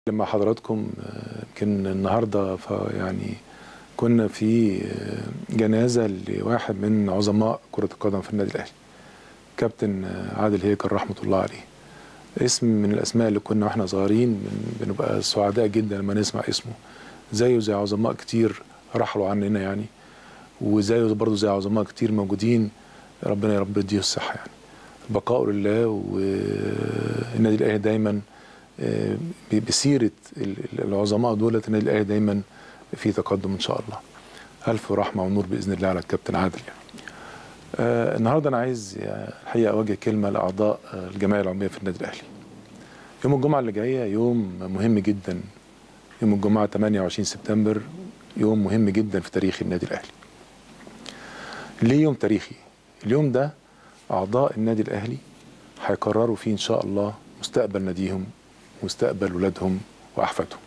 مع حضراتكم يمكن النهارده يعني كنا في جنازه لواحد من عظماء كره القدم في النادي الاهلي كابتن عادل هيكل رحمه الله عليه اسم من الاسماء اللي كنا واحنا صغيرين بنبقى سعداء جدا لما نسمع اسمه زيه زي عظماء كتير رحلوا عننا يعني وزيه برضه زي عظماء كتير موجودين ربنا يا رب يديه الصحه يعني بقاء لله والنادي الاهلي دايما بسيره العظماء دولت النادي الاهلي دايما في تقدم ان شاء الله. الف رحمه ونور باذن الله على الكابتن عادل يعني. آه النهارده انا عايز الحقيقه اوجه كلمه لاعضاء الجمعيه العموميه في النادي الاهلي. يوم الجمعه اللي جايه يوم مهم جدا يوم الجمعه 28 سبتمبر يوم مهم جدا في تاريخ النادي الاهلي. ليه يوم تاريخي؟ اليوم ده اعضاء النادي الاهلي هيقرروا فيه ان شاء الله مستقبل ناديهم مستقبل ولادهم واحفادهم.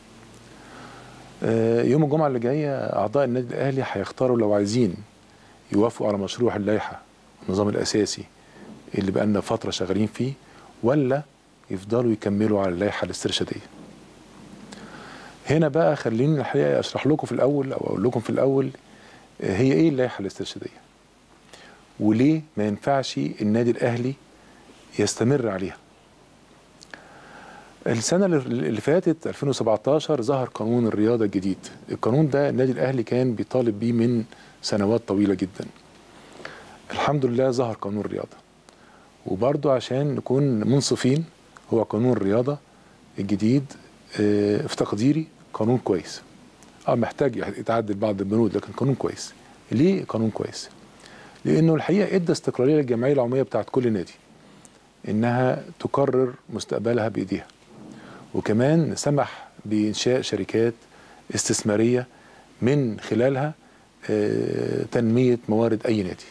يوم الجمعه اللي جايه اعضاء النادي الاهلي هيختاروا لو عايزين يوافقوا على مشروع اللائحه النظام الاساسي اللي بقالنا فتره شغالين فيه ولا يفضلوا يكملوا على اللائحه الاسترشاديه. هنا بقى خليني الحقيقه اشرح لكم في الاول او اقول لكم في الاول هي ايه اللائحه الاسترشاديه؟ وليه ما ينفعش النادي الاهلي يستمر عليها؟ السنة اللي فاتت 2017 ظهر قانون الرياضة الجديد القانون ده النادي الأهلي كان بيطالب بيه من سنوات طويلة جدا الحمد لله ظهر قانون الرياضة وبرضه عشان نكون منصفين هو قانون الرياضة الجديد في تقديري قانون كويس اه محتاج يتعدل بعض البنود لكن قانون كويس ليه قانون كويس لانه الحقيقه ادى استقلاليه للجمعيه العموميه بتاعت كل نادي انها تقرر مستقبلها بايديها وكمان سمح بإنشاء شركات استثمارية من خلالها تنمية موارد أي نادي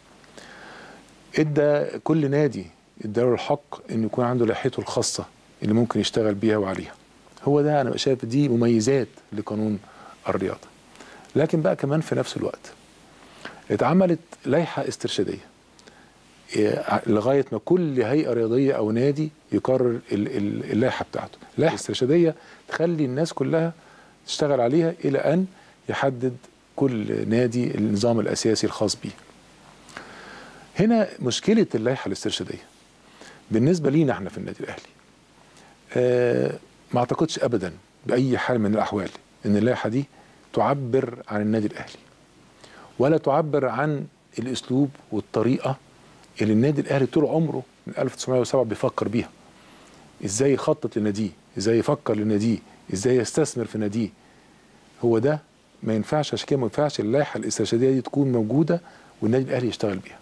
ادى كل نادي اداله الحق انه يكون عنده لائحته الخاصة اللي ممكن يشتغل بيها وعليها هو ده انا شايف دي مميزات لقانون الرياضة لكن بقى كمان في نفس الوقت اتعملت لائحة استرشادية لغايه ما كل هيئه رياضيه او نادي يقرر اللائحه بتاعته، اللائحه الاسترشاديه تخلي الناس كلها تشتغل عليها الى ان يحدد كل نادي النظام الاساسي الخاص بيه. هنا مشكله اللائحه الاسترشاديه بالنسبه لينا احنا في النادي الاهلي. آه ما اعتقدش ابدا باي حال من الاحوال ان اللائحه دي تعبر عن النادي الاهلي. ولا تعبر عن الاسلوب والطريقه اللي النادي الاهلي طول عمره من 1907 بيفكر بيها ازاي يخطط لناديه ازاي يفكر لناديه ازاي يستثمر في ناديه هو ده ما ينفعش عشان كده ما ينفعش اللائحه الاسترشاديه دي تكون موجوده والنادي الاهلي يشتغل بيها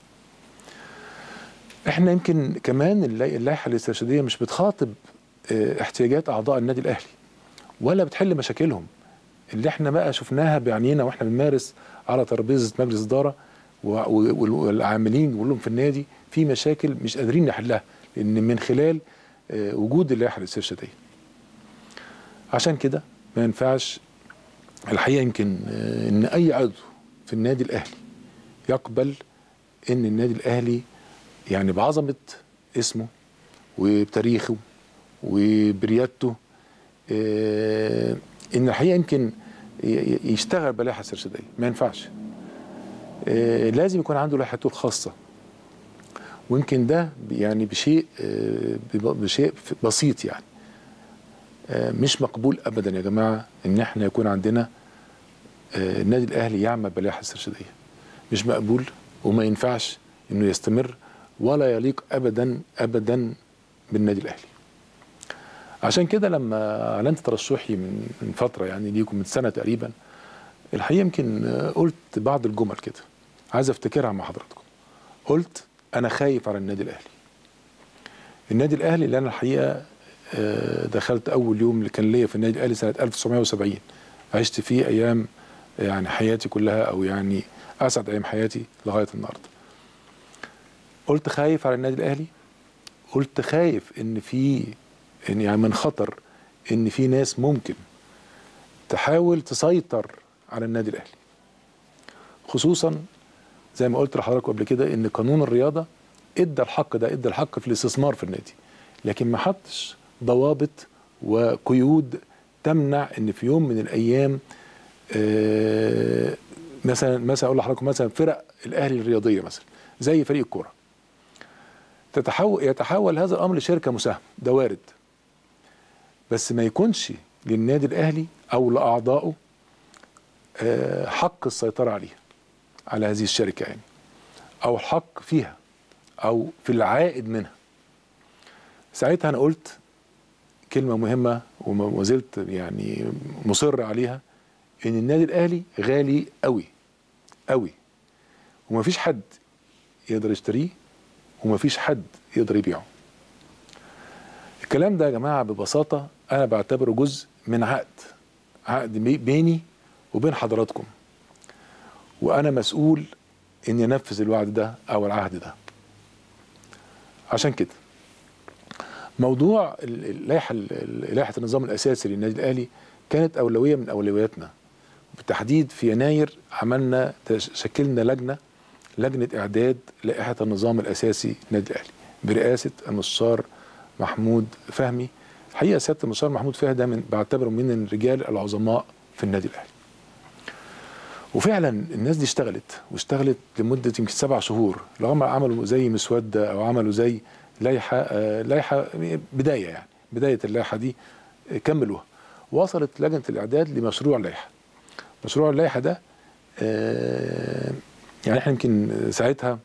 احنا يمكن كمان اللائحه الاسترشاديه مش بتخاطب احتياجات اعضاء النادي الاهلي ولا بتحل مشاكلهم اللي احنا بقى شفناها بعينينا واحنا بنمارس على ترابيزه مجلس اداره والعاملين بيقول لهم في النادي في مشاكل مش قادرين نحلها لان من خلال وجود اللائحه الاسترشاديه. عشان كده ما ينفعش الحقيقه يمكن ان اي عضو في النادي الاهلي يقبل ان النادي الاهلي يعني بعظمه اسمه وبتاريخه وبريادته ان الحقيقه يمكن يشتغل بلائحه استرشاديه ما ينفعش آه لازم يكون عنده لائحته الخاصة ويمكن ده يعني بشيء آه بشيء بسيط يعني آه مش مقبول ابدا يا جماعه ان احنا يكون عندنا النادي الاهلي يعمل بلائحه استرشاديه مش مقبول وما ينفعش انه يستمر ولا يليق ابدا ابدا بالنادي الاهلي عشان كده لما اعلنت ترشحي من من فتره يعني ليكم من سنه تقريبا الحقيقه يمكن قلت بعض الجمل كده عايز افتكرها مع حضراتكم قلت انا خايف على النادي الاهلي النادي الاهلي اللي انا الحقيقه دخلت اول يوم اللي كان ليا في النادي الاهلي سنه 1970 عشت فيه ايام يعني حياتي كلها او يعني اسعد ايام حياتي لغايه النهارده قلت خايف على النادي الاهلي قلت خايف ان في ان يعني من خطر ان في ناس ممكن تحاول تسيطر على النادي الاهلي خصوصا زي ما قلت لحضراتكم قبل كده ان قانون الرياضه ادى الحق ده ادى الحق في الاستثمار في النادي لكن ما حطش ضوابط وقيود تمنع ان في يوم من الايام آه، مثلا مثلا اقول لحضراتكم مثلا فرق الاهلي الرياضيه مثلا زي فريق الكوره تتحول يتحول هذا الامر لشركه مساهمه ده وارد بس ما يكونش للنادي الاهلي او لاعضائه آه، حق السيطره عليها على هذه الشركه يعني او الحق فيها او في العائد منها ساعتها انا قلت كلمه مهمه وما زلت يعني مصر عليها ان النادي الاهلي غالي قوي قوي ومفيش حد يقدر يشتريه ومفيش حد يقدر يبيعه الكلام ده يا جماعه ببساطه انا بعتبره جزء من عقد عقد بي- بيني وبين حضراتكم وانا مسؤول اني انفذ الوعد ده او العهد ده عشان كده موضوع ال- اللائحه ال- لائحه النظام الاساسي للنادي الاهلي كانت اولويه من اولوياتنا بالتحديد في يناير عملنا تش- شكلنا لجنه لجنه اعداد لائحه النظام الاساسي للنادي الاهلي برئاسه المستشار محمود فهمي حقيقه سياده المستشار محمود فهمي ده من بعتبره من الرجال العظماء في النادي الاهلي وفعلا الناس دي اشتغلت واشتغلت لمده يمكن سبع شهور لغايه ما عملوا زي مسوده او عملوا زي لائحه آه، لائحه بدايه يعني بدايه اللائحه دي آه، كملوها وصلت لجنه الاعداد لمشروع اللائحه مشروع اللائحه ده آه، يعني احنا يمكن ساعتها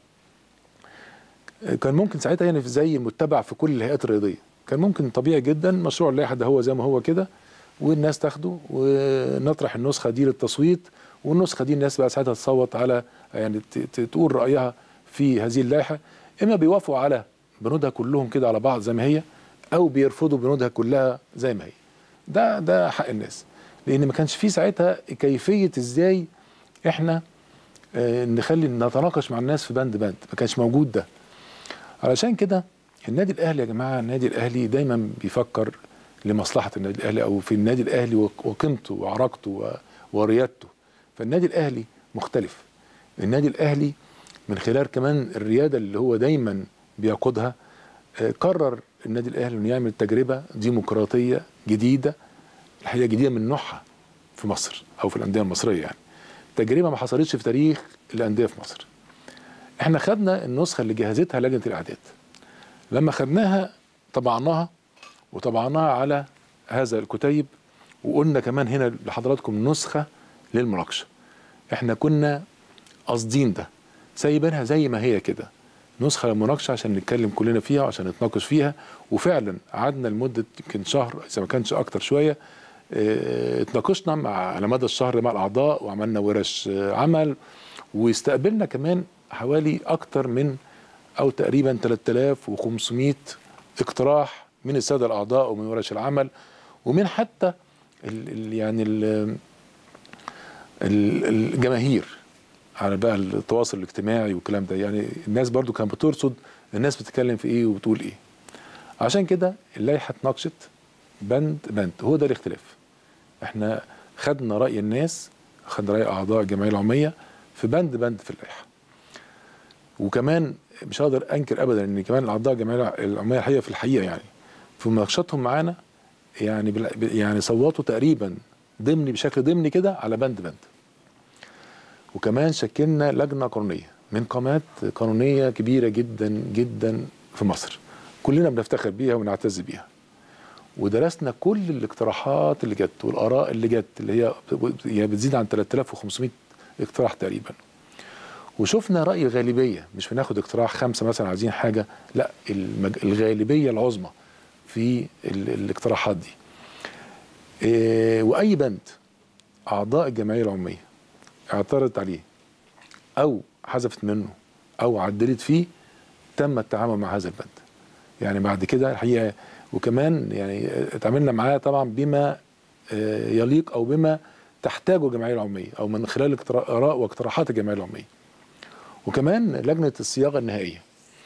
كان ممكن ساعتها يعني زي المتبع في كل الهيئات الرياضيه كان ممكن طبيعي جدا مشروع اللائحه ده هو زي ما هو كده والناس تاخده ونطرح النسخه دي للتصويت والنسخه دي الناس بقى ساعتها تصوت على يعني ت- ت- تقول رايها في هذه اللائحه اما بيوافقوا على بنودها كلهم كده على بعض زي ما هي او بيرفضوا بنودها كلها زي ما هي ده ده حق الناس لان ما كانش في ساعتها كيفيه ازاي احنا آه، نخلي نتناقش مع الناس في بند بند ما كانش موجود ده علشان كده النادي الاهلي يا جماعه النادي الاهلي دايما بيفكر لمصلحه النادي الاهلي او في النادي الاهلي وق- وقيمته وعراقته و- وريادته فالنادي الاهلي مختلف النادي الاهلي من خلال كمان الرياده اللي هو دايما بيقودها آه، قرر النادي الاهلي انه يعمل تجربه ديمقراطيه جديده الحقيقه جديده من نوعها في مصر او في الانديه المصريه يعني تجربه ما حصلتش في تاريخ الانديه في مصر احنا خدنا النسخه اللي جهزتها لجنه الاعداد لما خدناها طبعناها وطبعناها على هذا الكتيب وقلنا كمان هنا لحضراتكم نسخه للمناقشه احنا كنا قاصدين ده سايبينها زي ما هي كده نسخه للمناقشه عشان نتكلم كلنا فيها وعشان نتناقش فيها وفعلا قعدنا لمده يمكن شهر اذا ما كانش اكتر شويه اه، اتناقشنا مع على مدى الشهر مع الاعضاء وعملنا ورش اه، عمل واستقبلنا كمان حوالي اكتر من او تقريبا 3500 اقتراح من الساده الاعضاء ومن ورش العمل ومن حتى ال ال يعني ال ال الجماهير على بقى التواصل الاجتماعي والكلام ده يعني الناس برضو كانت بترصد الناس بتتكلم في ايه وبتقول ايه عشان كده اللائحه اتناقشت بند بند هو ده الاختلاف احنا خدنا راي الناس خدنا راي اعضاء الجمعيه العموميه في بند بند في اللائحه وكمان مش هقدر انكر ابدا ان كمان الاعضاء الجمعيه العموميه الحقيقه في الحقيقه يعني في مناقشاتهم معانا يعني بال- يعني صوتوا تقريبا ضمني بشكل ضمني كده على بند بند وكمان شكلنا لجنه قانونيه من قامات قانونيه كبيره جدا جدا في مصر كلنا بنفتخر بيها ونعتز بيها ودرسنا كل الاقتراحات اللي جت والاراء اللي جت اللي هي هي بتزيد عن 3500 اقتراح تقريبا وشفنا راي الغالبيه مش بناخد اقتراح خمسه مثلا عايزين حاجه لا المج... الغالبيه العظمى في ال... الاقتراحات دي إيه واي بند اعضاء الجمعيه العموميه اعترضت عليه او حذفت منه او عدلت فيه تم التعامل مع هذا البند يعني بعد كده الحقيقه وكمان يعني اتعاملنا معاه طبعا بما آه، يليق او بما تحتاجه الجمعيه العموميه او من خلال اقترا- اراء واقتراحات الجمعيه العموميه وكمان لجنه الصياغه النهائيه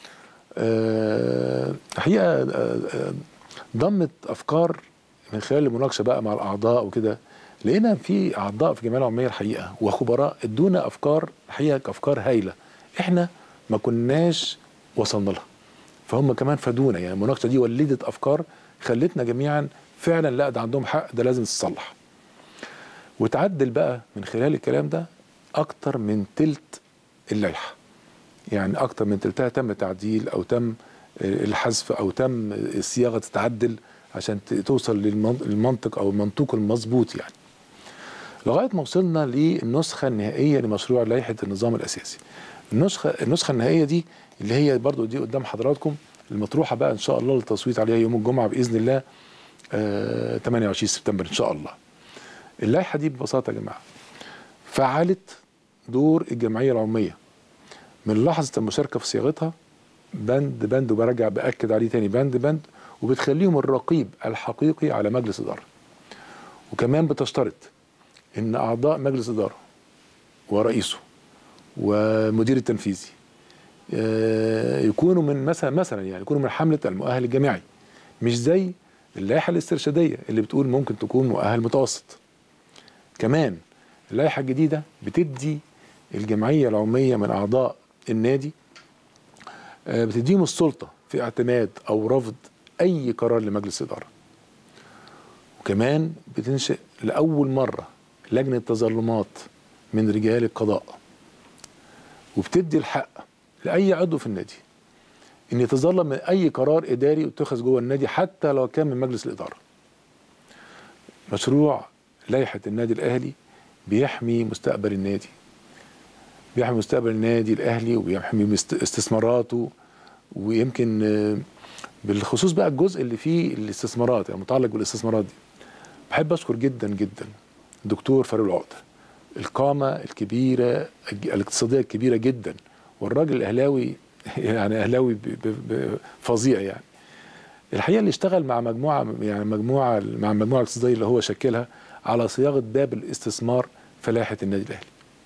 آه، الحقيقه آه، آه، ضمت افكار من خلال المناقشه بقى مع الاعضاء وكده لقينا في اعضاء في الجمعيه العموميه الحقيقه وخبراء ادونا افكار الحقيقه افكار هايله احنا ما كناش وصلنا لها فهم كمان فادونا يعني المناقشه دي ولدت افكار خلتنا جميعا فعلا لا ده عندهم حق ده لازم تتصلح وتعدل بقى من خلال الكلام ده اكتر من تلت اللائحه يعني اكتر من تلتها تم تعديل او تم الحذف او تم الصياغه تتعدل عشان ت- توصل للمن- للمنطق او المنطوق المظبوط يعني لغايه ما وصلنا للنسخه النهائيه لمشروع لائحه النظام الاساسي النسخه النسخه النهائيه دي اللي هي برضو دي قدام حضراتكم المطروحه بقى ان شاء الله للتصويت عليها يوم الجمعه باذن الله آه 28 سبتمبر ان شاء الله اللائحه دي ببساطه يا جماعه فعلت دور الجمعيه العموميه من لحظه المشاركه في صياغتها بند بند وبرجع باكد عليه تاني بند بند وبتخليهم الرقيب الحقيقي على مجلس اداره وكمان بتشترط ان اعضاء مجلس اداره ورئيسه ومدير التنفيذي آه، يكونوا من مثلا مثلا يعني يكونوا من حمله المؤهل الجامعي مش زي اللائحه الاسترشاديه اللي بتقول ممكن تكون مؤهل متوسط كمان اللائحه الجديده بتدي الجمعيه العموميه من اعضاء النادي آه، بتديهم السلطه في اعتماد او رفض اي قرار لمجلس اداره وكمان بتنشئ لاول مره لجنه تظلمات من رجال القضاء وبتدي الحق لاي عضو في النادي ان يتظلم من اي قرار اداري اتخذ جوه النادي حتى لو كان من مجلس الاداره مشروع لائحه النادي الاهلي بيحمي مستقبل النادي بيحمي مستقبل النادي الاهلي وبيحمي مست- استثماراته ويمكن آه، بالخصوص بقى الجزء اللي فيه الاستثمارات يعني متعلق بالاستثمارات دي بحب اشكر جدا جدا الدكتور فاروق العقده القامه الكبيره الج- الاقتصاديه الكبيره جدا والراجل الاهلاوي يعني اهلاوي ب- ب- ب- فظيع يعني الحقيقه اللي اشتغل مع مجموعه يعني مجموعه مع المجموعه الاقتصاديه اللي هو شكلها على صياغه باب الاستثمار في لائحه النادي الاهلي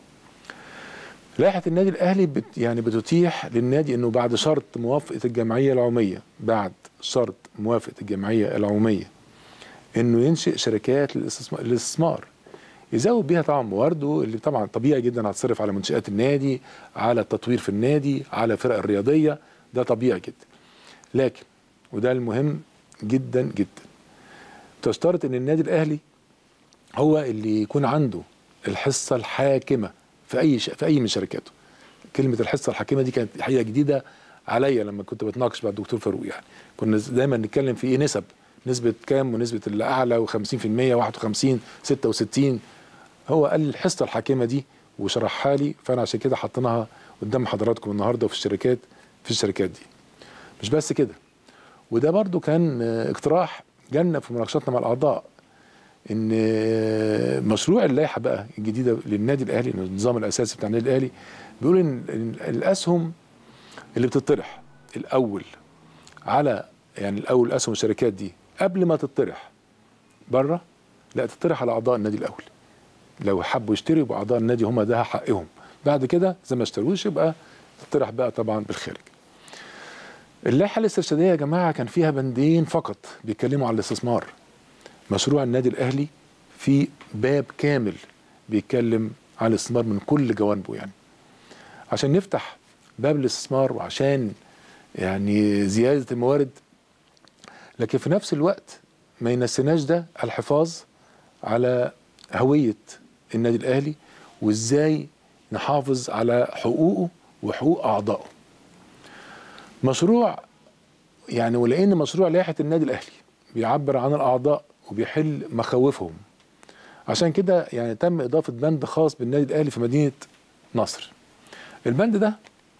لائحه النادي الاهلي بت يعني بتتيح للنادي انه بعد شرط موافقه الجمعيه العموميه بعد شرط موافقه الجمعيه العموميه انه ينشئ شركات للاستثمار, للاستثمار يزود بيها طبعا موارده اللي طبعا طبيعي جدا هتصرف على منشات النادي على التطوير في النادي على الفرق الرياضيه ده طبيعي جدا لكن وده المهم جدا جدا تشترط ان النادي الاهلي هو اللي يكون عنده الحصه الحاكمه في اي ش... في اي من شركاته كلمه الحصه الحاكمه دي كانت حقيقه جديده عليا لما كنت بتناقش مع الدكتور فاروق يعني كنا دايما نتكلم في ايه نسب نسبه كام ونسبه الاعلى و50% 51 66 هو قال الحصه الحاكمه دي وشرحها لي فانا عشان كده حطيناها قدام حضراتكم النهارده في الشركات في الشركات دي مش بس كده وده برضو كان آه، اقتراح جالنا في مناقشاتنا مع الاعضاء ان آه، مشروع اللائحه بقى الجديده للنادي الاهلي النظام الاساسي بتاع النادي الاهلي بيقول ان إن الاسهم اللي بتطرح الاول على يعني الاول اسهم الشركات دي قبل ما تطرح بره لا تطرح على اعضاء النادي الاول لو حبوا يشتروا يبقى اعضاء النادي هم ده حقهم بعد كده زي ما اشتروش يبقى تطرح بقى طبعا بالخارج اللائحه الاسترشاديه يا جماعه كان فيها بندين فقط بيتكلموا على الاستثمار مشروع النادي الاهلي في باب كامل بيتكلم عن الاستثمار من كل جوانبه يعني عشان نفتح باب الاستثمار وعشان يعني زياده الموارد لكن في نفس الوقت ما ينسيناش ده الحفاظ على هويه النادي الاهلي وازاي نحافظ على حقوقه وحقوق اعضائه مشروع يعني ولان مشروع لائحه النادي الاهلي بيعبر عن الاعضاء وبيحل مخاوفهم عشان كده يعني تم اضافه بند خاص بالنادي الاهلي في مدينه نصر البند ده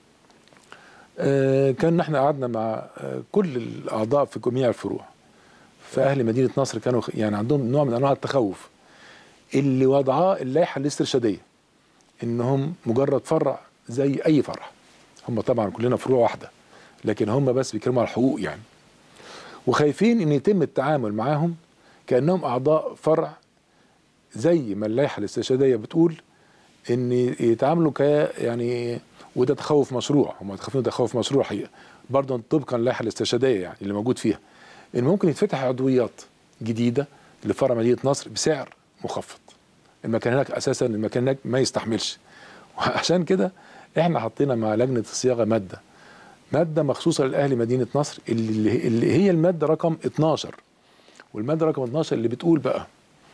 آه، كان احنا قعدنا مع آه، كل الاعضاء في جميع الفروع فاهل مدينه نصر كانوا خ- يعني عندهم نوع من انواع التخوف اللي وضعاه اللائحه الاسترشاديه انهم مجرد فرع زي اي فرع هم طبعا كلنا فروع واحده لكن هم بس بيتكلموا على الحقوق يعني وخايفين ان يتم التعامل معاهم كانهم اعضاء فرع زي ما اللائحه الاسترشاديه بتقول ان يتعاملوا ك يعني وده تخوف مشروع هم خايفين ده تخوف مشروع حقيقه برضه طبقا للائحه الاسترشاديه يعني اللي موجود فيها ان ممكن يتفتح عضويات جديده لفرع مدينه نصر بسعر مخفض المكان هناك اساسا المكان هناك ما يستحملش وعشان كده احنا حطينا مع لجنه الصياغه ماده ماده مخصوصه للاهلي مدينه نصر اللي, اللي هي الماده رقم 12 والماده رقم 12 اللي بتقول بقى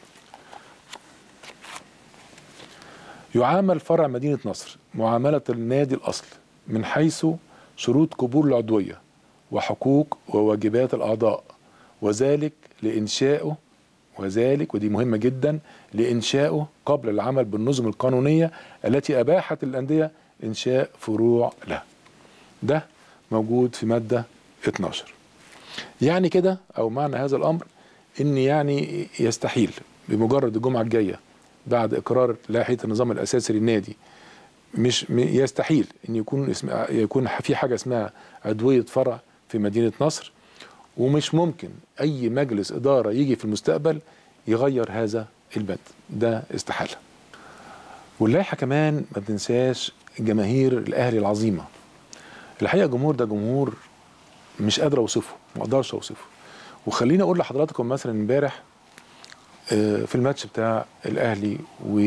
يعامل فرع مدينه نصر معامله النادي الاصل من حيث شروط قبول العضويه وحقوق وواجبات الاعضاء وذلك لانشائه وذلك ودي مهمه جدا لانشائه قبل العمل بالنظم القانونيه التي اباحت الانديه انشاء فروع لها. ده موجود في ماده 12. يعني كده او معنى هذا الامر ان يعني يستحيل بمجرد الجمعه الجايه بعد اقرار لائحه النظام الاساسي للنادي مش م- يستحيل ان يكون اسم يكون في حاجه اسمها عضويه فرع في مدينه نصر ومش ممكن اي مجلس اداره يجي في المستقبل يغير هذا البند ده استحاله واللائحه كمان ما بننساش جماهير الاهلي العظيمه الحقيقه الجمهور ده جمهور مش قادر اوصفه ما اقدرش اوصفه وخليني اقول لحضراتكم مثلا امبارح آه، في الماتش بتاع الاهلي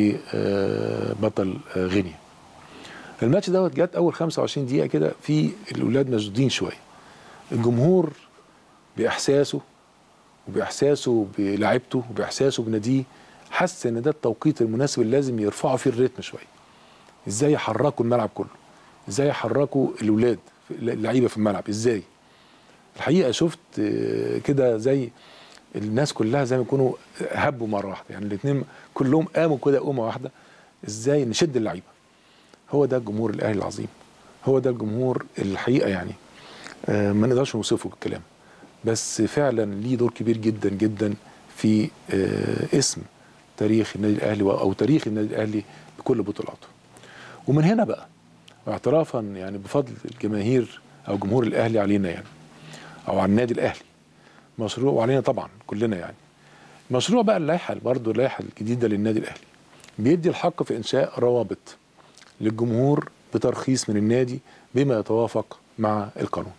وبطل غينيا الماتش دوت جت اول 25 دقيقه كده في الاولاد مشدودين شويه الجمهور باحساسه وباحساسه بلاعيبته وباحساسه بناديه حس ان ده التوقيت المناسب اللي لازم يرفعوا فيه الريتم شويه ازاي يحركوا الملعب كله ازاي يحركوا الاولاد اللعيبه في الملعب ازاي الحقيقه شفت آه، كده زي الناس كلها زي ما يكونوا هبوا مره واحده يعني الاثنين كلهم قاموا كده قومه واحده ازاي نشد اللعيبه هو ده الجمهور الاهلي العظيم هو ده الجمهور الحقيقه يعني آه، ما نقدرش نوصفه بالكلام بس فعلا ليه دور كبير جدا جدا في آه، اسم تاريخ النادي الاهلي و- او تاريخ النادي الاهلي بكل بطولاته ومن هنا بقى واعترافا يعني بفضل الجماهير او جمهور الاهلي علينا يعني او على النادي الاهلي مشروع وعلينا طبعا كلنا يعني مشروع بقى اللائحه برضه اللائحه الجديده للنادي الاهلي بيدي الحق في انشاء روابط للجمهور بترخيص من النادي بما يتوافق مع القانون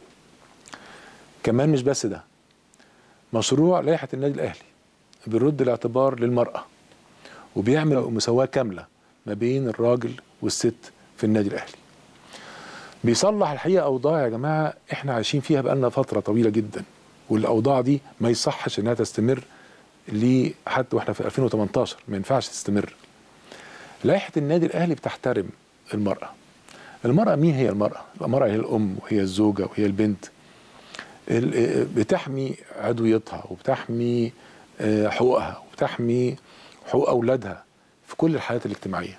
كمان مش بس ده مشروع لائحه النادي الاهلي بيرد الاعتبار للمراه وبيعمل مساواه كامله ما بين الراجل والست في النادي الاهلي بيصلح الحقيقه اوضاع يا جماعه احنا عايشين فيها بقالنا فتره طويله جدا والاوضاع دي ما يصحش انها تستمر ليه حتى واحنا في 2018 ما ينفعش تستمر لائحه النادي الاهلي بتحترم المراه المراه مين هي المراه المراه هي الام وهي الزوجه وهي البنت ال- بتحمي عضويتها وبتحمي آه، حقوقها وبتحمي حقوق اولادها في كل الحالات الاجتماعيه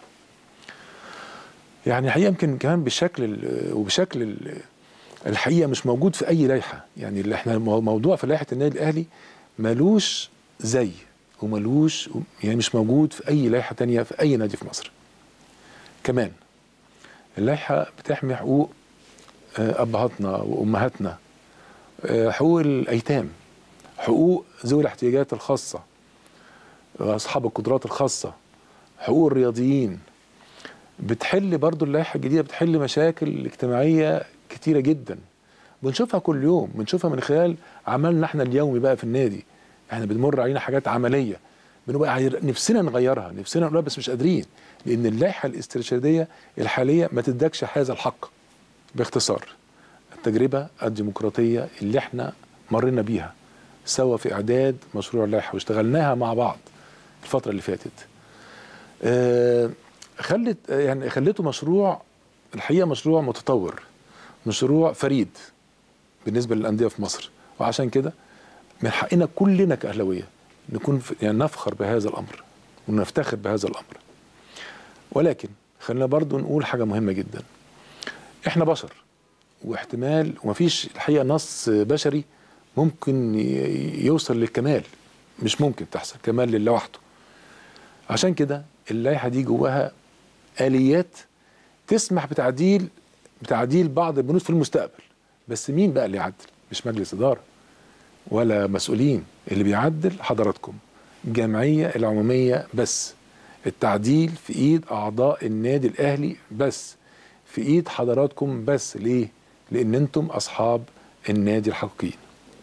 يعني الحقيقه يمكن كمان بالشكل ال- وبشكل ال- الحقيقه مش موجود في اي لائحه يعني اللي احنا مو- موضوع في لائحه النادي الاهلي ملوش زي وملوش يعني مش موجود في اي لائحه تانية في اي نادي في مصر كمان اللائحه بتحمي حقوق آه، ابهاتنا وامهاتنا آه، حقوق الايتام حقوق ذوي الاحتياجات الخاصه اصحاب القدرات الخاصه حقوق الرياضيين بتحل برضو اللائحه الجديده بتحل مشاكل اجتماعيه كتيره جدا بنشوفها كل يوم بنشوفها من خلال عملنا احنا اليومي بقى في النادي احنا بنمر علينا حاجات عمليه بنبقى عاير- نفسنا نغيرها نفسنا نقولها بس مش قادرين لان اللائحه الاسترشاديه الحاليه ما تدكش هذا الحق باختصار التجربه الديمقراطيه اللي احنا مرينا بيها سوا في اعداد مشروع اللائحه واشتغلناها مع بعض الفتره اللي فاتت آه، خلت يعني خلته مشروع الحقيقه مشروع متطور مشروع فريد بالنسبه للانديه في مصر وعشان كده من حقنا كلنا كاهلاويه نكون في- يعني نفخر بهذا الامر ونفتخر بهذا الامر ولكن خلينا برضو نقول حاجه مهمه جدا احنا بشر واحتمال ومفيش الحقيقه نص بشري ممكن ي- يوصل للكمال مش ممكن تحصل كمال لله وحده عشان كده اللائحه دي جواها اليات تسمح بتعديل بتعديل بعض البنود في المستقبل بس مين بقى اللي يعدل مش مجلس اداره ولا مسؤولين اللي بيعدل حضراتكم الجمعيه العموميه بس التعديل في ايد اعضاء النادي الاهلي بس في ايد حضراتكم بس ليه لان انتم اصحاب النادي الحقيقيين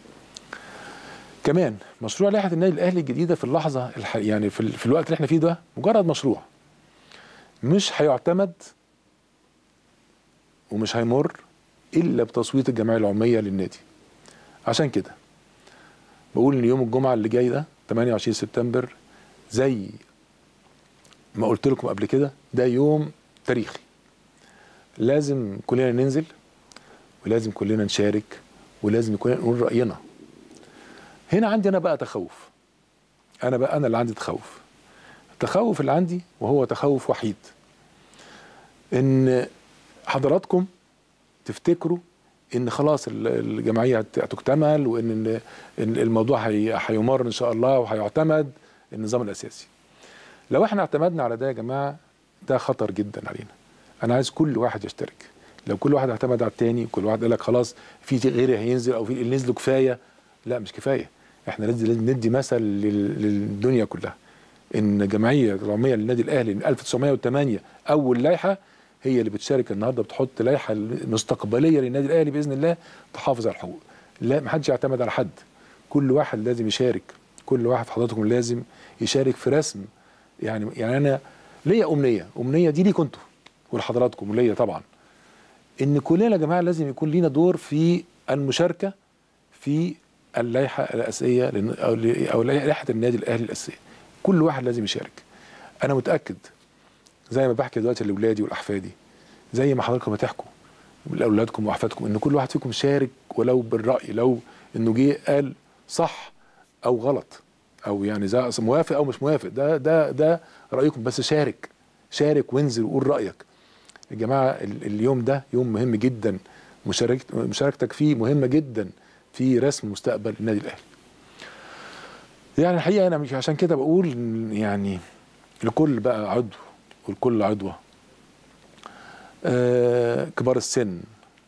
كمان مشروع لائحه النادي الاهلي الجديده في اللحظه الح... يعني في, ال... في الوقت اللي احنا فيه ده مجرد مشروع مش هيعتمد ومش هيمر الا بتصويت الجمعيه العموميه للنادي عشان كده بقول ان يوم الجمعه اللي جاي ده 28 سبتمبر زي ما قلت لكم قبل كده ده يوم تاريخي لازم كلنا ننزل ولازم كلنا نشارك ولازم كلنا نقول راينا هنا عندي انا بقى تخوف انا بقى انا اللي عندي تخوف التخوف اللي عندي وهو تخوف وحيد ان حضراتكم تفتكروا ان خلاص ال- الجمعيه هت- هتكتمل وان ال- ال- الموضوع هي- هيمر ان شاء الله وهيعتمد النظام الاساسي لو احنا اعتمدنا على ده يا جماعه ده خطر جدا علينا انا عايز كل واحد يشترك لو كل واحد اعتمد على التاني وكل واحد قال لك خلاص في غيري هينزل او في اللي نزلوا كفايه لا مش كفايه احنا لازم لازم ندي مثل لل- للدنيا كلها ان جمعيه العموميه للنادي الاهلي من 1908 اول لائحه هي اللي بتشارك النهارده بتحط لائحه مستقبليه للنادي الاهلي باذن الله تحافظ على الحقوق لا محدش يعتمد على حد كل واحد لازم يشارك كل واحد في حضراتكم لازم يشارك في رسم يعني يعني انا ليا امنيه امنيه دي ليكم انتوا ولحضراتكم وليا طبعا ان كلنا يا جماعه لازم يكون لينا دور في المشاركه في اللائحه الاساسيه لن- او ل- او لائحه النادي الاهلي الاساسيه كل واحد لازم يشارك انا متاكد زي ما بحكي دلوقتي لاولادي ولاحفادي زي ما حضراتكم بتحكوا لاولادكم واحفادكم ان كل واحد فيكم شارك ولو بالراي لو انه جه قال صح او غلط او يعني زي موافق او مش موافق ده ده ده رايكم بس شارك شارك وانزل وقول رايك يا جماعه ال- اليوم ده يوم مهم جدا مشاركت مشاركتك فيه مهمه جدا في رسم مستقبل النادي الاهلي يعني الحقيقه انا مش عشان كده بقول إن يعني لكل بقى عضو ولكل عضوه آه كبار السن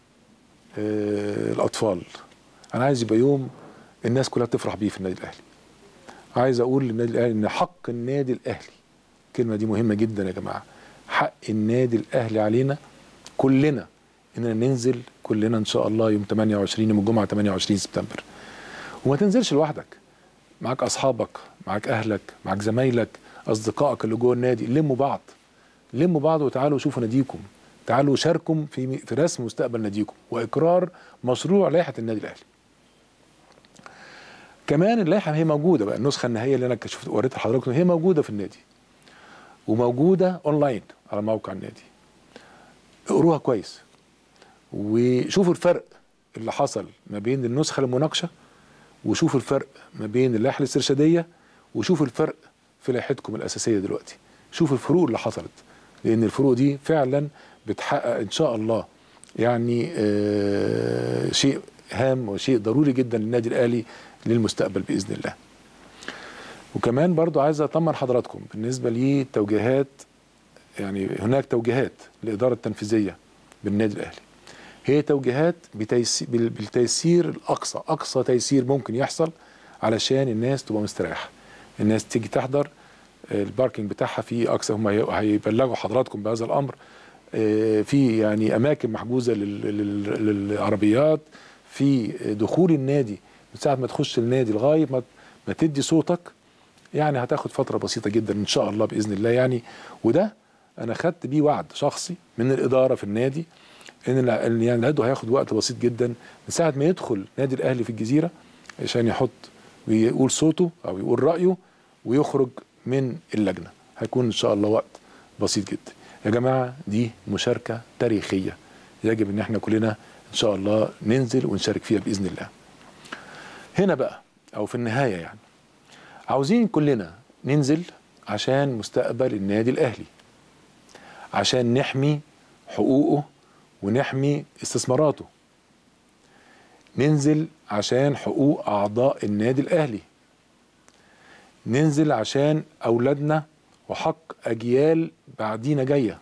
آه الاطفال انا عايز يبقى يوم الناس كلها تفرح بيه في النادي الاهلي عايز اقول للنادي الاهلي ان حق النادي الاهلي الكلمه دي مهمه جدا يا جماعه حق النادي الاهلي علينا كلنا اننا ننزل كلنا ان شاء الله يوم 28 يوم الجمعه 28 سبتمبر وما تنزلش لوحدك معاك اصحابك معاك اهلك معاك زمايلك اصدقائك اللي جوه النادي لموا بعض لموا بعض وتعالوا شوفوا ناديكم تعالوا شاركوا في في رسم مستقبل ناديكم واقرار مشروع لائحه النادي الاهلي كمان اللائحه هي موجوده بقى النسخه النهائيه اللي انا شفت وريتها لحضراتكم هي موجوده في النادي وموجوده اونلاين على موقع النادي اقروها كويس وشوفوا الفرق اللي حصل ما بين النسخه المناقشه وشوفوا الفرق ما بين اللائحه الاسترشاديه وشوفوا الفرق في لائحتكم الاساسيه دلوقتي شوفوا الفروق اللي حصلت لان الفروق دي فعلا بتحقق ان شاء الله يعني آه شيء هام وشيء ضروري جدا للنادي الاهلي للمستقبل باذن الله وكمان برضو عايز اطمن حضراتكم بالنسبه لتوجيهات يعني هناك توجيهات للاداره التنفيذيه بالنادي الاهلي هي توجيهات بتيسير بالتيسير الاقصى اقصى تيسير ممكن يحصل علشان الناس تبقى مستريحه الناس تيجي تحضر الباركينج بتاعها في اقصى هم هيبلغوا حضراتكم بهذا الامر آه، في يعني اماكن محجوزه لل- لل- للعربيات في دخول النادي من ساعه ما تخش النادي لغايه ما ما تدي صوتك يعني هتاخد فتره بسيطه جدا ان شاء الله باذن الله يعني وده انا خدت بيه وعد شخصي من الاداره في النادي ان ال- إن يعني العضو هياخد وقت بسيط جدا من ساعه ما يدخل نادي الاهلي في الجزيره عشان يحط ويقول صوته او يقول رايه ويخرج من اللجنه هيكون ان شاء الله وقت بسيط جدا يا جماعه دي مشاركه تاريخيه يجب ان احنا كلنا ان شاء الله ننزل ونشارك فيها باذن الله هنا بقى او في النهايه يعني عاوزين كلنا ننزل عشان مستقبل النادي الاهلي عشان نحمي حقوقه ونحمي استثماراته ننزل عشان حقوق اعضاء النادي الاهلي ننزل عشان اولادنا وحق اجيال بعدينا جايه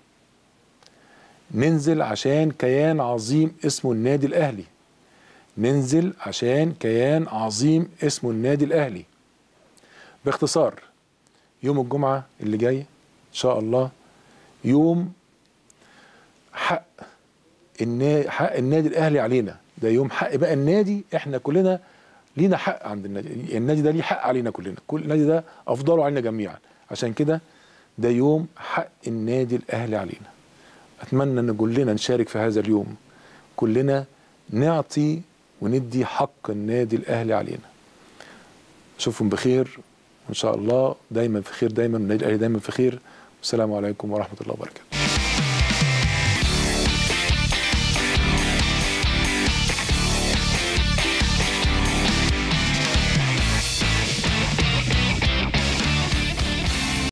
ننزل عشان كيان عظيم اسمه النادي الاهلي ننزل عشان كيان عظيم اسمه النادي الاهلي باختصار يوم الجمعه اللي جاي ان شاء الله يوم حق النا- حق النادي الاهلي علينا ده يوم حق بقى النادي احنا كلنا لينا حق عند النادي النادي ده ليه حق علينا كلنا كل النادي ده افضله علينا جميعا عشان كده ده يوم حق النادي الاهلي علينا اتمنى ان كلنا نشارك في هذا اليوم كلنا نعطي وندي حق النادي الاهلي علينا اشوفكم بخير وان شاء الله دايما في خير دايما والنادي الاهلي دايما في خير والسلام عليكم ورحمه الله وبركاته